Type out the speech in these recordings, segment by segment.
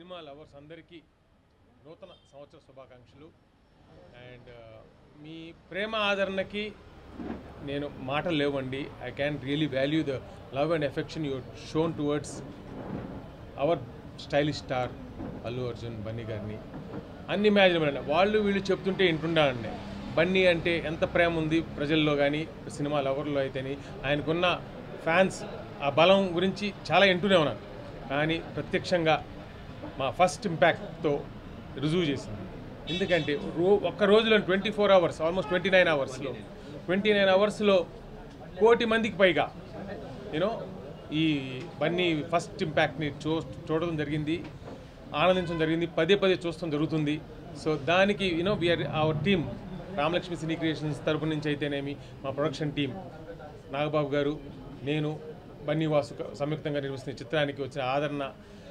Cinema lovers అందరికీ నూతన సంవత్సర శుభాకాంక్షలు అండ్ మీ ప్రేమ ఆదరణకి నేను మాటలు లేవండి I can really value the love and affection you shown towards our stylish star Allu Arjun Bunny గారిని అన్ని ఇమాజినబుల్ అండి వాళ్ళు వీళ్ళు చెప్తుంటే వింటున్నానండి బన్నీ అంటే ఎంత ప్రేమ ఉంది ప్రజల్లో కానీ సినిమా లవర్లో అయితేని ఆయనకున్న ఫ్యాన్స్ ఆ బలం గురించి చాలా వింటూనే ఉన్నాను కానీ ప్రత్యక్షంగా మా ఫస్ట్ ఇంపాక్ట్తో రుజువు చేసింది ఎందుకంటే రో ఒక్క రోజులో twenty four hours almost twenty nine అవర్స్లో ట్వంటీ నైన్ అవర్స్లో కోటి మందికి పైగా యూనో ఈ బన్నీ ఫస్ట్ ఇంపాక్ట్ని చూ చూడడం జరిగింది ఆనందించడం జరిగింది పదే పదే చూడడం జరుగుతుంది సో దానికి you know we are our team Ramalakshmi cine creations తరపు నుంచి అయితేనేమి మా ప్రొడక్షన్ టీం నాగబాబు గారు నేను బన్నీ వాసు సంయుక్తంగా నిర్మిస్తున్న ఈ చిత్రానికి వచ్చిన ఆదరణ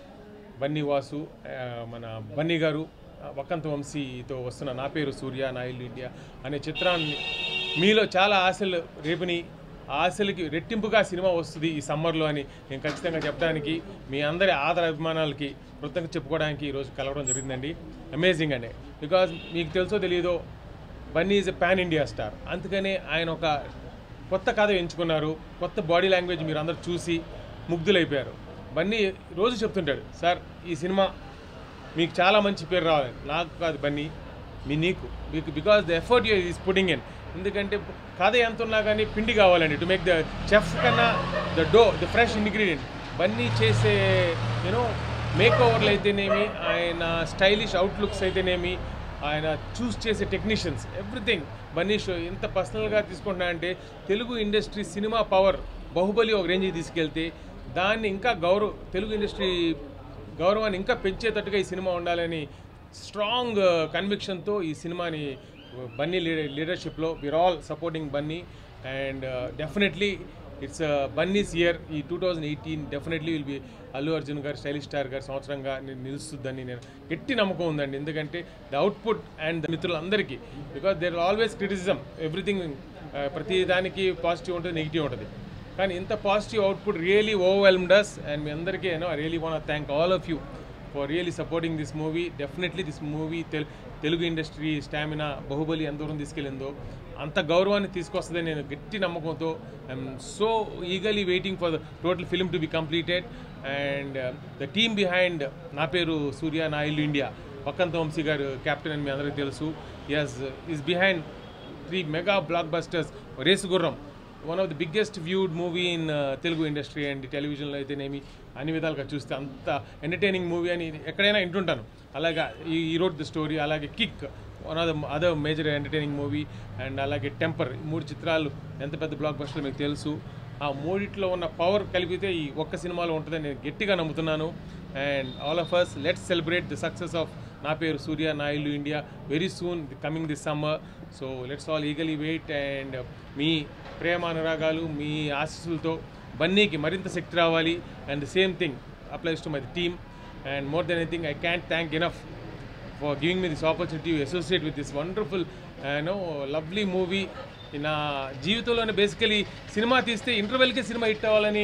బన్నీ వాసు ఆ, మన బన్నీ గారు ఆ, వక్కంత వంశీతో వస్తున్న నా పేరు సూర్య నా ఇల్లు ఇండియా అనే చిత్రాన్ని మీలో చాలా ఆశలు రేపుని ఆ ఆశలకి రెట్టింపుగా సినిమా వస్తుంది ఈ సమ్మర్లో అని నేను ఖచ్చితంగా చెప్పడానికి మీ అందరి ఆదర అభిమానాలకి కృతజ్ఞత చెప్పుకోవడానికి ఈరోజు కలవడం జరిగిందండి అమేజింగ్ అండి బికాజ్ మీకు తెలుసో తెలియదో Bunny is a pan India star అందుకనే ఆయన ఒక కొత్త కథ ఎంచుకున్నారు కొత్త బాడీ లాంగ్వేజ్ మీరు అందరు చూసి ముగ్ధులైపోయారు బన్నీ రోజు చెప్తుంటాడు సార్ ఈ సినిమా మీకు చాలా మంచి పేరు రావాలి నాకు కాదు బన్నీ మీ నీకు మీకు because the effort you is pudding in ఎందుకంటే కథ ఎంత ఉన్నా కానీ పిండి కావాలండి టు మేక్ ద చెఫ్ కన్నా the dough the fresh ingredient Bunny చేసే యూనో మేక్ ఓవర్లు అయితేనేమి ఆయన స్టైలిష్ అవుట్లుక్స్ అయితేనేమి ఆయన చూస్ చేసే టెక్నీషియన్స్ ఎవ్రీథింగ్ బన్నీ షో ఎంత పర్సనల్గా తీసుకుంటున్నా అంటే Telugu industry cinema power Baahubali ఒక రేంజ్కి తీసుకెళ్తే దాన్ని ఇంకా గౌరవ తెలుగు ఇండస్ట్రీ గౌరవాన్ని ఇంకా పెంచేటట్టుగా ఈ సినిమా ఉండాలని స్ట్రాంగ్ కన్విక్షన్తో ఈ సినిమాని బన్నీ లీడర్ లీడర్షిప్లో we're all supporting Bunny and definitely it's Bunny's year ఈ two thousand eighteen definitely will be Allu Arjun garu stylish star గారు సంవత్సరంగా నేను నిలుస్తుందని నేను గట్టి నమ్మకం ఉందండి ఎందుకంటే ద అవుట్పుట్ అండ్ మిత్రులందరికీ because there always criticism everything ప్రతి దానికి పాజిటివ్ ఉంటుంది నెగిటివ్ ఉంటుంది కానీ ఇంత positive output really overwhelmed us and మీ అందరికీ you know I really want thank all of you for really supporting this movie definitely this movie తెల్ తెలుగు ఇండస్ట్రీ స్టామినా బాహుబలి ఎంత దూరం తీసుకెళ్ళిందో అంత గౌరవాన్ని తీసుకొస్తుందని నేను గట్టి నమ్మకంతో I'm so eagerly waiting for the total film to be completed and the team behind నా పేరు సూర్య నా ఇల్లు ఇండియా వక్కంత వంశీ గారు కెప్టెన్ అని మీ అందరికీ తెలుసు yes he's behind three mega blockbusters race Gurram one of the biggest viewed movie in Telugu industry and టెలివిజన్లో అయితేనేమి అన్ని విధాలుగా చూస్తే అంత ఎంటర్టైనింగ్ మూవీ అని ఎక్కడైనా వింటుంటాను అలాగా ఈ ఈ రోడ్ ద స్టోరీ అలాగే Kick one of the other major entertaining movie and అలాగే టెంపర్ ఈ మూడు చిత్రాలు ఎంత పెద్ద బ్లాక్ బస్టర్లు మీకు తెలుసు ఆ మూడిట్లో ఉన్న పవర్ కలిపితే ఈ ఒక్క సినిమాలో ఉంటుందని నేను గట్టిగా నమ్ముతున్నాను and all of us let's celebrate the success of నా పేరు సూర్య నా ఇల్లు India very soon coming this summer so let's all eagerly wait and మీ ప్రేమ అనురాగాలు మీ ఆశీస్సులతో బన్నీకి మరింత శక్తి రావాలి and the same thing applies to my team and more than anything I can't thank enough for giving me this opportunity associate with this wonderful no lovely movie నా జీవితంలోనే బేసికలీ సినిమా తీస్తే ఇంటర్వెల్కి సినిమా హిట్ అవ్వాలని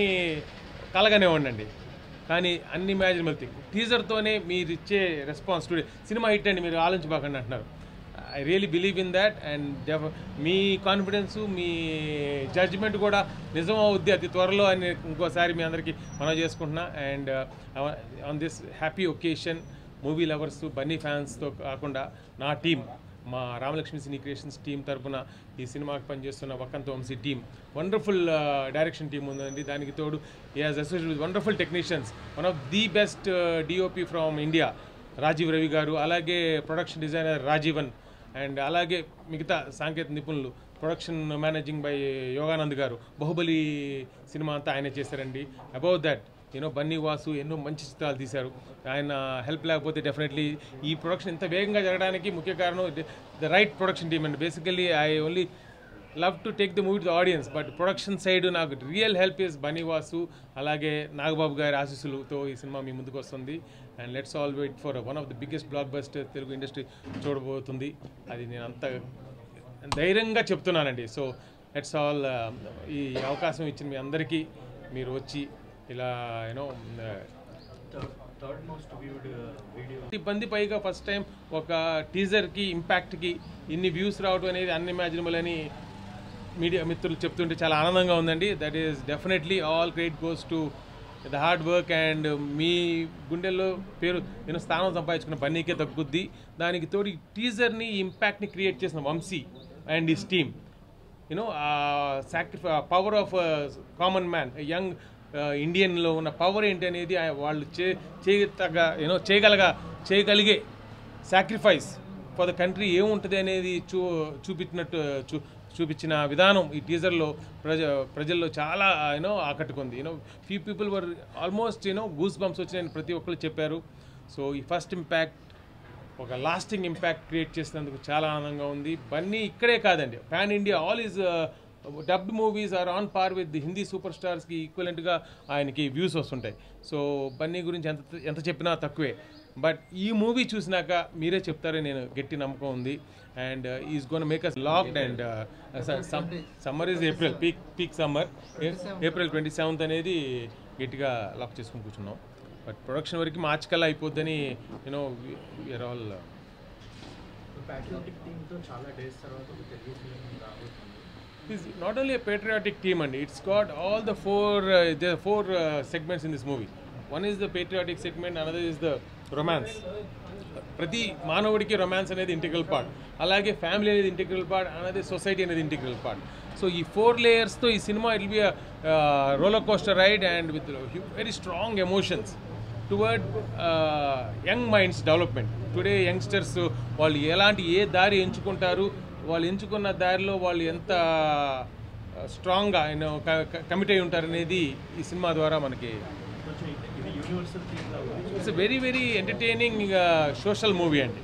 కలగానే ఉండండి కానీ అన్ని imaginable thing టీజర్తోనే మీరు ఇచ్చే response today cinema hit అండి మీరు ఆలోచించబాకండి అంటున్నారు I really believe in that and మీ కాన్ఫిడెన్స్ మీ జడ్జ్మెంట్ కూడా నిజం అవుద్ది అతి త్వరలో అని ఇంకోసారి మీ అందరికీ మనం చేసుకుంటున్నా and on this happy occasion movie lovers Bunny ఫ్యాన్స్తో కాకుండా నా టీం మా రామలక్ష్మి సినీ క్రియేషన్స్ టీం తరపున ఈ సినిమాకి పనిచేస్తున్న Vakkantham Vamsi team wonderful direction team ఉందండి దానికి తోడు he has associate with wonderful technicians one of the best DOP from India Rajeev Ravi garu అలాగే ప్రొడక్షన్ డిజైనర్ రాజీవన్ అండ్ అలాగే మిగతా సాంకేతిక నిపుణులు ప్రొడక్షన్ మేనేజింగ్ బై యోగానంద్ గారు బాహుబలి సినిమా అంతా ఆయనే చేశారండి above that you know Bunny Vasu ఎన్నో మంచి చిత్రాలు తీశారు ఆయన హెల్ప్ లేకపోతే డెఫినెట్లీ ఈ ప్రొడక్షన్ ఇంత వేగంగా జరగడానికి ముఖ్య కారణం ద రైట్ ప్రొడక్షన్ టీమ్ అండి basically I only love to take the movie to audience but production side నాకు real help is Bunny Vasu అలాగే నాగబాబు గారి ఆశీస్సులతో ఈ సినిమా మీ ముందుకు వస్తుంది and let's all wait for one of the biggest blockbuster Telugu industry చూడబోతుంది అది నేను అంత ధైర్యంగా చెప్తున్నానండి సో లెట్స్ ఆల్ ఈ అవకాశం ఇచ్చిన మీ అందరికీ మీరు వచ్చి ఇలా you know third most viewed video crore మంది పైగా ఫస్ట్ టైం ఒక టీజర్కి ఇంపాక్ట్కి ఇన్ని వ్యూస్ రావడం అనేది అన్ఇమాజినబుల్ అని మీడియా మిత్రులు చెప్తుంటే చాలా ఆనందంగా ఉందండి that is definitely all credit goes to the hard work and మీ గుండెల్లో పేరు నేను స్థానం సంపాదించుకున్న బన్నీకే తగ్గుద్ది దానికి తోడు ఈ టీజర్ని ఈ ఇంపాక్ట్ని క్రియేట్ చేసిన వంశీ అండ్ ఈ team you know sacrifice power of common man young ఇండియన్లో ఉన్న పవర్ ఏంటి అనేది ఆ- వాళ్ళు చే చేయగ యూనో చేయగలగా చేయగలిగే సాక్రిఫైస్ ఫర్ ద కంట్రీ ఏముంటుంది అనేది చూ చూపించినట్టు చూ చూపించిన విధానం ఈ టీజర్లో ప్రజ ప్రజల్లో చాలా యూనో ఆకట్టుకుంది you know few people were almost you know goosebumps వచ్చినాయని ప్రతి ఒక్కరు చెప్పారు సో ఈ ఫస్ట్ ఇంపాక్ట్ ఒక లాస్టింగ్ ఇంపాక్ట్ క్రియేట్ చేసినందుకు చాలా ఆనందంగా ఉంది బన్నీ ఇక్కడే కాదండి pan India all is dubbed movies are on par with Hindi super స్టార్స్కి ఈక్వలెంట్గా ఆయనకి వ్యూస్ వస్తుంటాయి సో బన్నీ గురించి ఎంత ఎంత చెప్పినా తక్కువే బట్ ఈ మూవీ చూసినాక మీరే చెప్తారని నేను గట్టి నమ్మకం ఉంది and is gonna make us locked and summer is April peak peak summer April twenty seventh అనేది గట్టిగా లాక్ చేసుకుని కూర్చున్నాం బట్ ప్రొడక్షన్ వరకు మార్చ్ కల్లా అయిపోద్దని యూనో వీఆర్ ఆల్ ప్యాట్రియాటిక్ టీమ్తో చాలా డేస్ తర్వాత ఒక తెలుగు ఫిలిం రాబోతుంది is not only a patriotic team and it's got all the four uh, there are four uh, segments in this movie one is the patriotic segment another is the romance ప్రతి మానవుడికి romance అనేది integral part అలాగే family అనేది integral part అనేది society అనేది integral part so ఈ four లేయర్స్తో ఈ సినిమా it be roller coaster ride and with very strong emotions toward young minds development today youngsters వాళ్ళు ఎలాంటి ఏ దారి ఎంచుకుంటారు వాళ్ళు ఎంచుకున్న దారిలో వాళ్ళు ఎంత స్ట్రాంగ్గా ఆయన కమిట్ అయి ఉంటారు అనేది ఈ సినిమా ద్వారా మనకి కొంచెం ఇది- ఇది యూనివర్సల్ థీమ్ లా ఉంది it's very very entertaining social movie అండి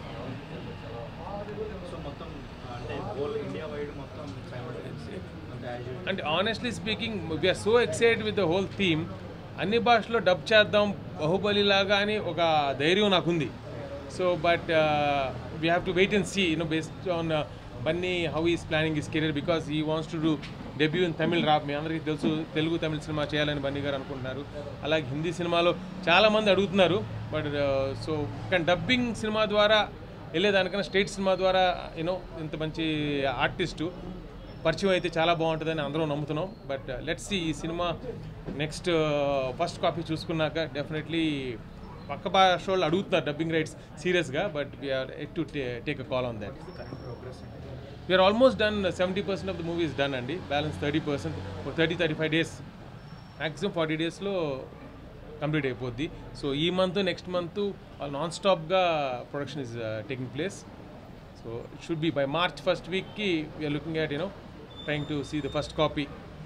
సో మొత్తం అంటే హోల్ ఇండియా వైడ్ మొత్తం simultaneously అంటే యాజ్ యూజువల్ అంటే honestly speaking we're so excited with the whole theme అన్ని భాషల్లో డబ్ చేద్దాం బాహుబలి లాగా అని ఒక ధైర్యం నాకుంది so but we have to wait and see you know based on Bunny how he's planning his career because he wants to do debut in Tamil రా మీ అందరికీ తెలుసు తెలుగు తమిళ సినిమా చేయాలని బన్నీ గారు అనుకుంటున్నారు అలాగే హిందీ సినిమాలో చాలామంది అడుగుతున్నారు బట్ సో కానీ డబ్బింగ్ సినిమా ద్వారా వెళ్ళేదానికన్నా స్టేట్ సినిమా ద్వారా యూనో ఇంత మంచి ఆర్టిస్టు పరిచయం అయితే చాలా బాగుంటుందని అందరం నమ్ముతున్నాం బట్ లెట్స్ సి ఈ సినిమా నెక్స్ట్ ఫస్ట్ కాపీ చూసుకున్నాక డెఫినెట్లీ పక్క భాష వాళ్ళు అడుగుతున్నారు డబ్బింగ్ రైట్స్ సీరియస్గా but we're yet to take a call on that current progress అంటే we're almost done seventy percent of the movie is done అండి balance thirty percent thirty thirty five days maximum forty డేస్లో complete అయిపోద్ది so ఈ month next month non స్టాప్గా production is taking place so it should be by March first వీక్కి we're looking at you know trying to see the first copy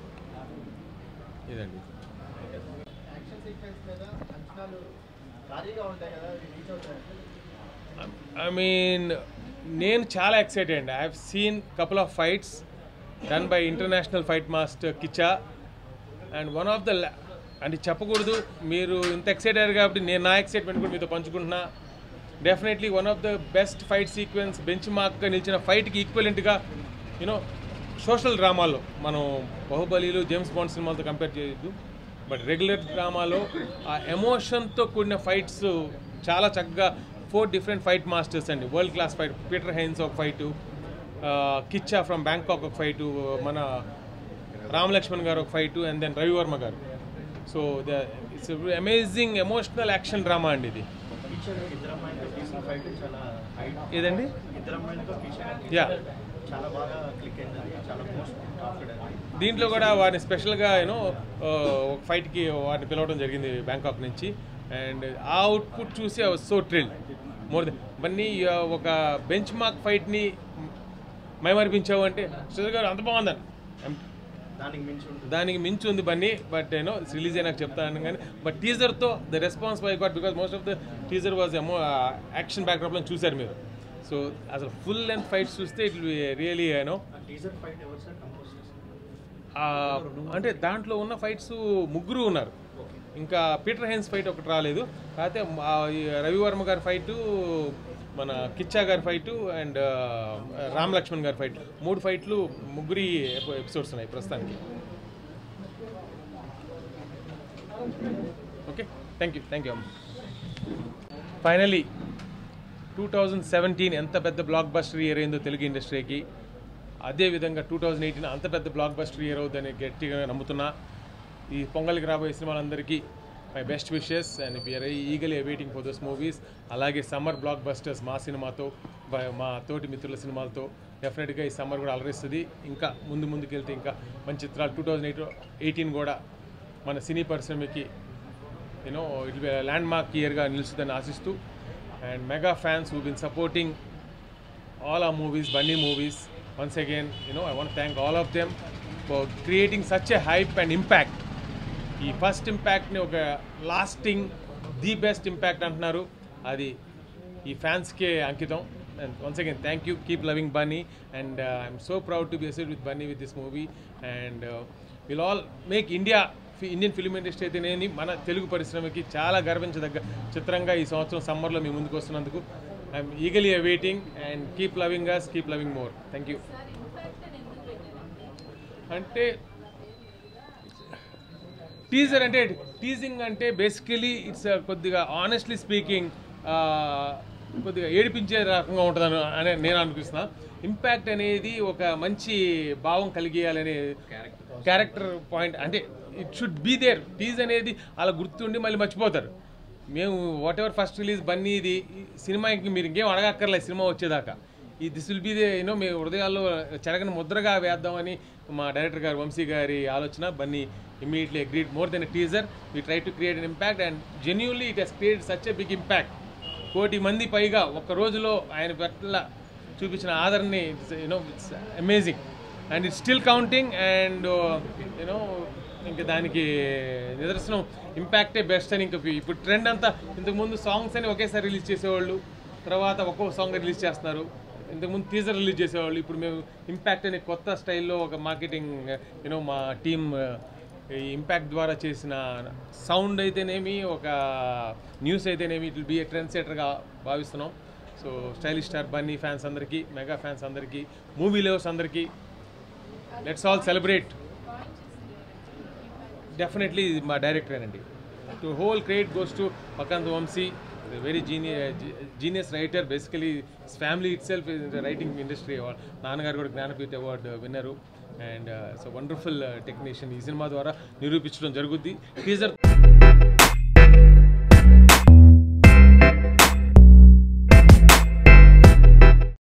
ఇదండి action sequence మీద అంచనాలు భారీగా ఉంటాయి కదా అవి రీచ్ అవుతాయి ఐ మీన్ నేను చాలా ఎక్సైటెడ్ అండి I have seen couple of fights done by international fight master Kecha and one of the అంటే చెప్పకూడదు మీరు ఇంత ఎక్సైట్ అయ్యారు కాబట్టి నేను నా ఎక్సైట్మెంట్ కూడా మీతో పంచుకుంటున్నా definitely one of the best fight sequence బెంచ్ మార్క్గా నిలిచిన ఫైట్కి ఈక్వలెంట్గా యూనో సోషల్ డ్రామాలో మనం బాహుబలిలు జేమ్స్ బాండ్ సినిమాలతో కంపేర్ చేయొద్దు బట్ రెగ్యులర్ డ్రామాలో ఆ ఎమోషన్తో కూడిన ఫైట్స్ చాలా చక్కగా ఫోర్ డిఫరెంట్ ఫైట్ మాస్టర్స్ అండి world class fight Peter Hein ఒక ఫైటు కిచ్చా ఫ్రమ్ బ్యాంకాక్ ఒక ఫైటు మన రామ్ లక్ష్మణ్ గారు ఒక fight and then Ravi Varma garu so the it's amazing emotional action drama అండి ఇది కిచెన్ ఇద్దరు అమ్మాయిలతో తీసిన ఫైట్ చాలా హైట్ ఏదండి ఇద్దరు అమ్మాయిలతో కిచెన్ యా చాలా బాగా క్లిక్ అయింది అది చాలా మోస్ట్ టాక్డ్ అది దీంట్లో కూడా వారిని స్పెషల్గా యూనో ఒక ఫైట్కి వారిని పిలవడం జరిగింది బ్యాంకాక్ నుంచి అండ్ ఆ అవుట్పుట్ చూసి I was so thrill more than Bunny uh, ఒక బెంచ్ మార్క్ ఫైట్ని మైమర్పించావు అంటే సుధీర్ గారు అంత బాగుందని దానికి మించి ఉంటుంది దానికి మించి ఉంది బన్నీ బట్ యూనో రిలీజ్ అయినాక చెప్తాను కానీ బట్ టీజర్తో the response by got because most of the teaser was emo action బ్యాక్డ్రాప్లో చూశారు మీరు సో అసలు ఫుల్ లెంత్ ఫైట్స్ చూస్తే ఇట్ రియలీ యూనో ఆ టీజర్ ఫైట్ ఎవరు సార్ కంపోజ్ చేస్తారు ఆ, అంటే దాంట్లో ఉన్న ఫైట్స్ ముగ్గురు ఉన్నారు ఇంకా పీటర్ హెన్స్ ఫైట్ ఒకటి రాలేదు కాకపోతే ఆ, ఈ రవివర్మ గారి ఫైటు మన కిచ్చా గారి ఫైటు అండ్ రామ్ లక్ష్మణ్ గారి ఫైట్ మూడు ఫైట్లు ముగ్గురి ఎపిసోడ్స్ ఉన్నాయి ప్రస్తుతానికి okay thank you thank you అమ్మ ఫైనలీ టూ థౌజండ్ సెవెంటీన్ ఎంత పెద్ద బ్లాక్ బస్టర్ ఇయర్ అయిందో తెలుగు ఇండస్ట్రీకి అదేవిధంగా టూ థౌజండ్ ఎయిటీన్ అంత పెద్ద బ్లాక్ బస్టర్ ఇయర్ అవుతుందని గట్టిగా నమ్ముతున్నా ఈ పొంగల్కి రాబోయే సినిమాలందరికీ my best wishes and we're eagerly waiting for those movies అలాగే సమ్మర్ బ్లాక్ బస్టర్స్ మా సినిమాతో బ- మా తోటి మిత్రుల సినిమాలతో డెఫినెట్గా ఈ సమ్మర్ కూడా అలరిస్తుంది ఇంకా ముందు ముందుకు వెళ్తే ఇంకా మంచి చిత్రాలు టూ థౌజండ్ ఎయిట్ ఎయిటీన్ కూడా మన సినీ పరిశ్రమకి యూనో ఇట్ ల్యాండ్ మార్క్ ఇయర్గా నిలుస్తుందని ఆశిస్తూ and mega fans who been supporting all our movies, Bunny movies. Once again, you know, I want to thank all of them for creating such a hype and impact. ఈ first ఇంపాక్ట్ని ఒక lasting the best impact అంటున్నారు అది ఈ ఫ్యాన్స్కే అంకితం and once again thank you keep loving Bunny and I'm so proud to be associate with Bunny with this movie and will all make India Indian film industry అయితేనేని మన తెలుగు పరిశ్రమకి చాలా గర్వించదగ్గ చిత్రంగా ఈ సంవత్సరం సమ్మర్లో మీ ముందుకు వస్తున్నందుకు I'm eagerly waiting and keep loving us keep loving more thank you sir impact అని ఎందుకు పెట్టారంటే అంటే టీజర్ అంటే టీజింగ్ అంటే బేసికలీ ఇట్స్ కొద్దిగా ఆనెస్ట్లీ స్పీకింగ్ కొద్దిగా ఏడిపించే రకంగా ఉంటుందని అని నేను అనిపిస్తున్నా ఇంపాక్ట్ అనేది ఒక మంచి భావం కలిగేయాలనే క్యారెక్టర్ పాయింట్ అంటే it should be there tease అనేది అలా గుర్తుండి మళ్ళీ మర్చిపోతారు మేము వాట్ ఎవర్ ఫస్ట్ రిలీజ్ బన్నీది ఈ సినిమాకి మీరు ఇంకేం అడగక్కర్లేదు సినిమా వచ్చేదాకా ఈ this will be they you know మీ హృదయాల్లో చెరగని ముద్రగా వేద్దామని మా డైరెక్టర్ గారు వంశీ గారి ఆలోచన Bunny immediately agreed more than teaser we try to create an impact and genuinely it has create such a big impact crore మంది పైగా ఒక్క రోజులో ఆయన పట్ల చూపించిన ఆదరణని you know it's amazing and it's still counting and you know ఇంకా దానికి నిదర్శనం ఇంపాక్టే బెస్ట్ అని ఇంకా ఇప్పుడు ట్రెండ్ అంతా ఇంతకుముందు సాంగ్స్ అని ఒకేసారి రిలీజ్ చేసేవాళ్ళు తర్వాత ఒక్కో సాంగ్ రిలీజ్ చేస్తున్నారు ఇంతకుముందు టీజర్ రిలీజ్ చేసేవాళ్ళు ఇప్పుడు మేము ఇంపాక్ట్ అనే కొత్త స్టైల్లో ఒక మార్కెటింగ్ యూనో మా టీమ్ ఈ ఇంపాక్ట్ ద్వారా చేసిన సౌండ్ అయితేనేమి ఒక న్యూస్ అయితేనేమి it will be a trend సెటర్గా భావిస్తున్నాం so stylish star Bunny fans అందరికీ మెగా ఫ్యాన్స్ అందరికీ మూవీ లవర్స్ అందరికీ లెట్స్ ఆల్ సెలబ్రేట్ డెఫినెట్లీ మా డైరెక్టరేనండి to whole credit goes to Vakkantham Vamsi very జీనియ genius writer basically family itself writing industry award నాన్నగారు కూడా Jnanpith award winner and so wonderful technician ఈ cinema ద్వారా నిరూపించడం జరుగుద్ది టీజర్